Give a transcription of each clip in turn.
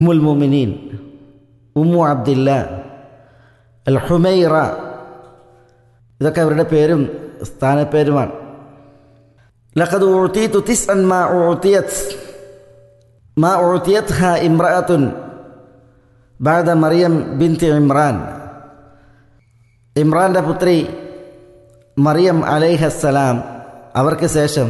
ഉമ്മുൽ മുമിനീൻ ഉമ്മു അബ്ദില്ല അൽ ഹുമൈറ ഇതൊക്കെ അവരുടെ പേരും സ്ഥാനപ്പേരുമാണ് لقد أعطيت تسعا ما أعطيت ما أعطيتها امرأة بعد مريم بنت عمران ഇമ്രാൻ്റെ പുത്രി മറിയം അലൈഹസ്സലാം അവർക്ക് ശേഷം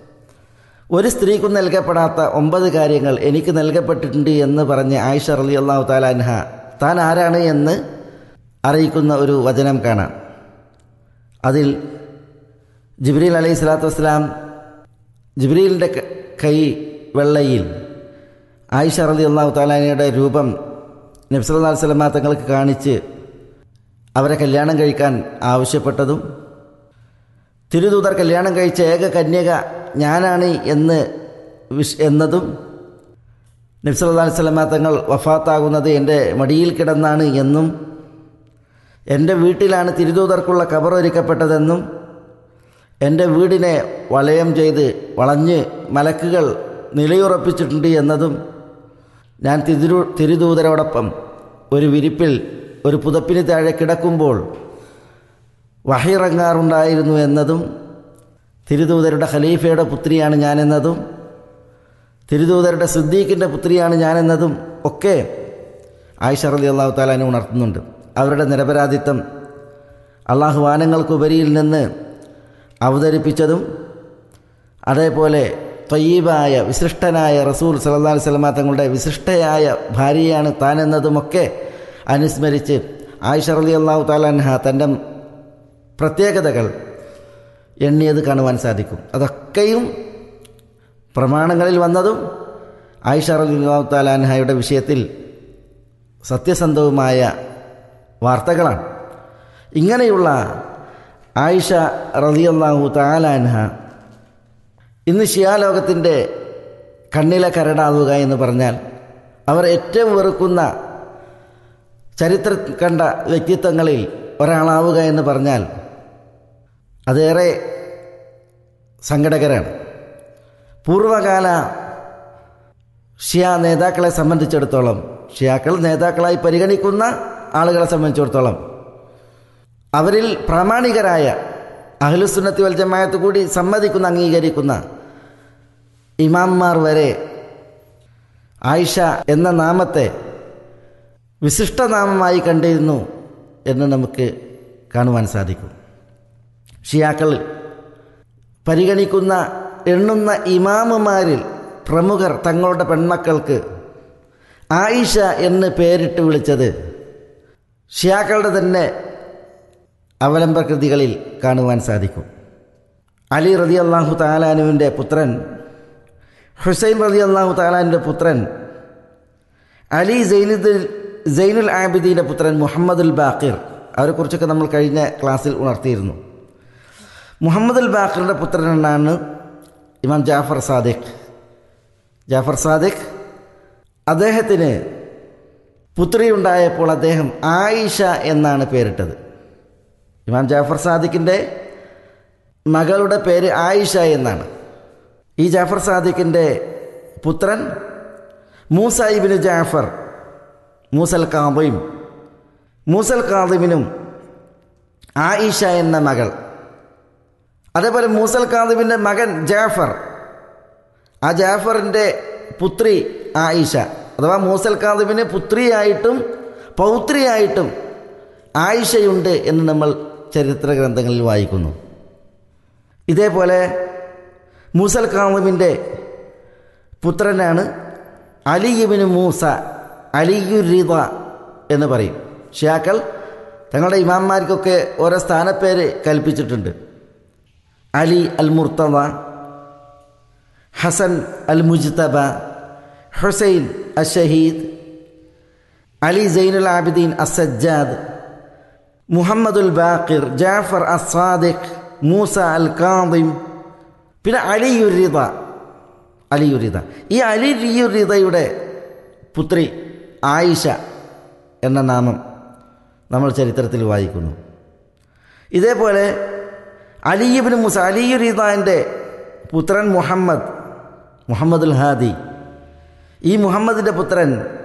ഒരു സ്ത്രീക്കും നൽകപ്പെടാത്ത ഒമ്പത് കാര്യങ്ങൾ എനിക്ക് നൽകപ്പെട്ടിട്ടുണ്ട് എന്ന് പറഞ്ഞ് ആയിഷ റലി അള്ളാഹു താലാൻഹ താൻ ആരാണ് എന്ന് അറിയിക്കുന്ന ഒരു വചനം കാണാം അതിൽ ജിബ്രീൽ അലൈഹി സ്വലാത്തു വസ്സലാം ജിബ്രീലിൻ്റെ കൈ വെള്ളയിൽ ആയിഷ റലി അള്ളാഹു താലാനയുടെ രൂപം നബ്സല്ലാ സ്വലമ തങ്ങൾക്ക് കാണിച്ച് അവരെ കല്യാണം കഴിക്കാൻ ആവശ്യപ്പെട്ടതും തിരുദൂതർ കല്യാണം കഴിച്ച ഏക കന്യക ഞാനാണ് എന്ന് വിഷ് എന്നതും നബ്സല്ലാ സ്വലമ തങ്ങൾ വഫാത്താകുന്നത് എൻ്റെ മടിയിൽ കിടന്നാണ് എന്നും എൻ്റെ വീട്ടിലാണ് തിരുദൂതർക്കുള്ള കബർ ഒരുക്കപ്പെട്ടതെന്നും എൻ്റെ വീടിനെ വളയം ചെയ്ത് വളഞ്ഞ് മലക്കുകൾ നിലയുറപ്പിച്ചിട്ടുണ്ട് എന്നതും ഞാൻ തിരു തിരുദൂതരോടൊപ്പം ഒരു വിരിപ്പിൽ ഒരു പുതപ്പിന് താഴെ കിടക്കുമ്പോൾ വഹിറങ്ങാറുണ്ടായിരുന്നു എന്നതും തിരുദൂതരുടെ ഖലീഫയുടെ പുത്രിയാണ് ഞാനെന്നതും തിരുദൂതരുടെ സിദ്ദീഖിൻ്റെ പുത്രിയാണ് ഞാനെന്നതും ഒക്കെ ആയിഷ റലി അള്ളാഹു താലാനെ ഉണർത്തുന്നുണ്ട് അവരുടെ നിരപരാധിത്വം അള്ളാഹു വാനങ്ങൾക്കുപരിയിൽ നിന്ന് അവതരിപ്പിച്ചതും അതേപോലെ തൊയ്യീബായ വിശിഷ്ടനായ റസൂൽ സലല്ലാ സ്വലമ തങ്ങളുടെ വിശിഷ്ടയായ ഭാര്യയാണ് താനെന്നതുമൊക്കെ അനുസ്മരിച്ച് ആയിഷ റലി അള്ളാഹു താലാൻഹ തൻ്റെ പ്രത്യേകതകൾ എണ്ണിയത് കാണുവാൻ സാധിക്കും അതൊക്കെയും പ്രമാണങ്ങളിൽ വന്നതും ആയിഷ റലി അള്ളാഹു താലാൻഹയുടെ വിഷയത്തിൽ സത്യസന്ധവുമായ വാർത്തകളാണ് ഇങ്ങനെയുള്ള ആയിഷ റലിയല്ലാഹു താലാൻഹ ഇന്ന് ഷിയാലോകത്തിൻ്റെ കണ്ണിലെ കരടാവുക എന്ന് പറഞ്ഞാൽ അവർ ഏറ്റവും വെറുക്കുന്ന ചരിത്ര കണ്ട വ്യക്തിത്വങ്ങളിൽ ഒരാളാവുക എന്ന് പറഞ്ഞാൽ അതേറെ സങ്കടകരാണ് പൂർവകാല ഷിയ നേതാക്കളെ സംബന്ധിച്ചിടത്തോളം ഷിയാക്കൾ നേതാക്കളായി പരിഗണിക്കുന്ന ആളുകളെ സംബന്ധിച്ചിടത്തോളം അവരിൽ പ്രാമാണികരായ അഹ്ലുസുന്നത്തി വൽ ജമായത്ത് കൂടി സമ്മതിക്കുന്ന അംഗീകരിക്കുന്ന ഇമാംമാർ വരെ ആയിഷ എന്ന നാമത്തെ വിശിഷ്ടനാമമായി കണ്ടിരുന്നു എന്ന് നമുക്ക് കാണുവാൻ സാധിക്കും ഷിയാക്കൾ പരിഗണിക്കുന്ന എണ്ണുന്ന ഇമാമുമാരിൽ പ്രമുഖർ തങ്ങളുടെ പെൺമക്കൾക്ക് ആയിഷ എന്ന് പേരിട്ട് വിളിച്ചത് ഷിയാക്കളുടെ തന്നെ അവലംബകൃതികളിൽ കാണുവാൻ സാധിക്കും അലി റതി അള്ളാഹു താലാനുവിൻ്റെ പുത്രൻ ഹുസൈൻ റതി അള്ളാഹു താലാനുവിൻ്റെ പുത്രൻ അലി സൈനുദ്ദീൻ സൈനുൽ ആബിദീൻ്റെ പുത്രൻ മുഹമ്മദുൽ ബാക്കിർ അവരെക്കുറിച്ചൊക്കെ നമ്മൾ കഴിഞ്ഞ ക്ലാസ്സിൽ ഉണർത്തിയിരുന്നു മുഹമ്മദുൽ ബാക്കിറിൻ്റെ പുത്രനാണ് ഇമാം ജാഫർ സാദിഖ് ജാഫർ സാദിഖ് അദ്ദേഹത്തിന് പുത്രിയുണ്ടായപ്പോൾ അദ്ദേഹം ആയിഷ എന്നാണ് പേരിട്ടത് ഇമാം ജാഫർ സാദിഖിൻ്റെ മകളുടെ പേര് ആയിഷ എന്നാണ് ഈ ജാഫർ സാദിഖിൻ്റെ പുത്രൻ മൂസ ഇബിന് ജാഫർ മൂസൽ കാദിം മൂസൽ കാദിമിനും ആയിഷ എന്ന മകൾ അതേപോലെ മൂസൽ കാദിമിൻ്റെ മകൻ ജാഫർ ആ ജാഫറിൻ്റെ പുത്രി ആയിഷ അഥവാ മൂസൽ കാദിമിന് പുത്രിയായിട്ടും പൗത്രിയായിട്ടും ആയിഷയുണ്ട് എന്ന് നമ്മൾ ചരിത്ര ഗ്രന്ഥങ്ങളിൽ വായിക്കുന്നു ഇതേപോലെ മൂസൽ കാദിമിൻ്റെ പുത്രനാണ് അലിയുബിന് മൂസ അലിയുരിത എന്ന് പറയും ഷിയാക്കൾ തങ്ങളുടെ ഇമാന്മാർക്കൊക്കെ ഓരോ സ്ഥാനപ്പേര് കൽപ്പിച്ചിട്ടുണ്ട് Ali al Murtada Hasan al Mujtaba Hussain അഷഹീദ് അലി സൈനുൽ ആബിദീൻ അസജ്ജാദ് മുഹമ്മദുൽ ബാക്കിർ ജാഫർ അസാദിഖ് മൂസ അൽ കാദിം പിന്നെ അലിയുരിത അലിയുരിത ഈ അലിയുരിതയുടെ പുത്രി ആയിഷ എന്ന നാമം നമ്മൾ ചരിത്രത്തിൽ വായിക്കുന്നു ഇതേപോലെ അലിയുബിന് മുസ അലിയുരിതാൻ്റെ പുത്രൻ മുഹമ്മദ് മുഹമ്മദുൽ ഹാദി ഈ മുഹമ്മദിൻ്റെ പുത്രൻ